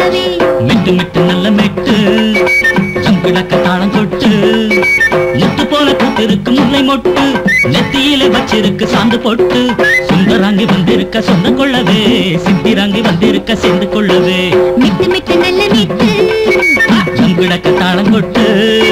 கொள்ளவே மெட்டு மெட்டு நல்ல மெட்டு கிடக்க தாளம் கொட்டு முத்து போல பூத்திருக்கு முல்லை மொட்டு நெத்தியில வச்சிருக்கு சாந்து பொட்டு சுந்தராங்கி வந்திருக்க சொந்த கொள்ளவே சித்திராங்கி வந்திருக்க சேர்ந்து கொள்ளவே மிட்டு மிட்டு நல்ல மிட்டு கிடக்க தாளம் கொட்டு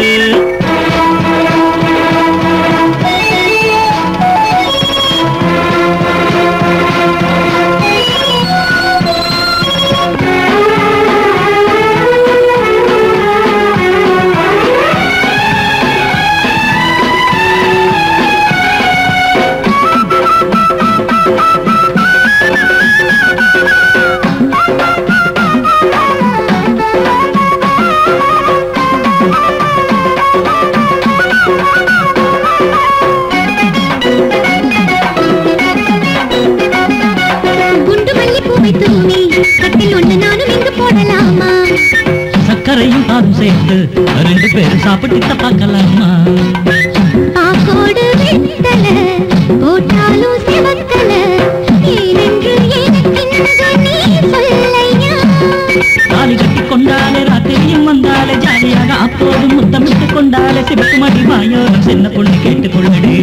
குண்டு மல்லி பூவை தூவி கட்டில் ஒண்ணு நானும் இங்கு போடலாமா சர்க்கரையும் பாலும் சேர்த்து ரெண்டு பேரும் சாப்பிட்டு பார்க்கலாமா பாக்கோடு வெத்தல போட்டாலும் சிவக்கல ஏனென்று எனக்கென்று நீ சொல்லையா தாலி கட்டி கொண்டாலே ராத்திரியும் வந்தாலே ஜாலியாக அப்போதும் முத்தமிட்டு கொண்டாலே சிவப்பு மடி மாயோரம் சின்ன பொண்ணு கேட்டுக் கொள்ளடே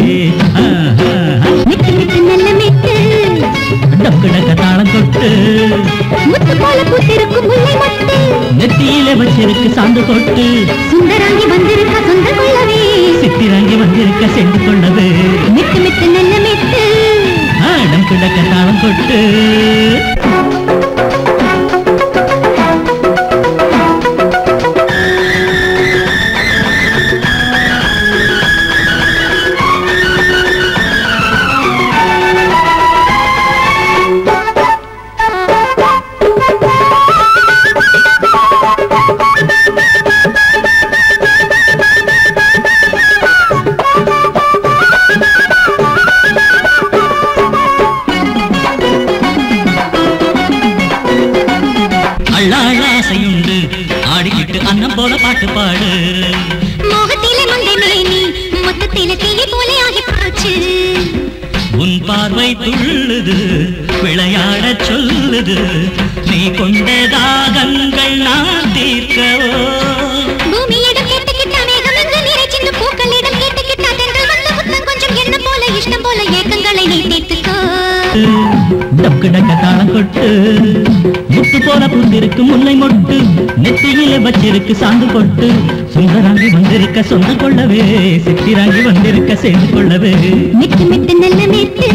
மிட்டு மிட்டு நல்ல மிட்டு டக்குடக்க தாளம் கொட்டு முத்து போல பூத்திருக்கும் முல்லை மட்டு நெத்தியில வச்சிருக்கு சாந்து கொட்டு சுந்தராங்கி வந்திருக்க சொந்த கொள்ளவே சித்திரங்கி வந்திருக்க சென்று கொள்ளவே மிட்டு மிட்டு நல்ல மிட்டு ஆடம் கிடக்க தாளம் கொட்டு அள்ளாழ ஆசையுண்டு ஆடிக்கிட்டு அன்னம் போல பாட்டு பாடு மோகத்திலே மங்கை மேனி மொத்தத்திலே தீயை போலே ஆகி போச்சு உன் பார்வை துள்ளுது விளையாடச் சொல்லுது நீ கொண்ட தாகங்கள் நான் தீர்க்கவோ பூமியிடம் கேட்டுக்கிட்ட மேகம் எங்கு நீரை சிந்து பூக்களிடம் கேட்டுக்கிட்ட தென்றல் வந்த முத்தம் கொஞ்சம் என்ன போல இஷ்டம் போல ஏக்கங்களை நீ தீர்த்துக்கோ டக்கு தாளம் கொட்டு முத்து போல பூந்திருக்கு முல்லை மொட்டு நெத்தியில வச்சிருக்கு சாந்து கொட்டு சுந்தராங்கி வந்திருக்க சொந்த கொள்ளவே சித்திராங்கி வந்திருக்க சேர்ந்து கொள்ளவே மிட்டு மிட்டு நல்ல மிட்டு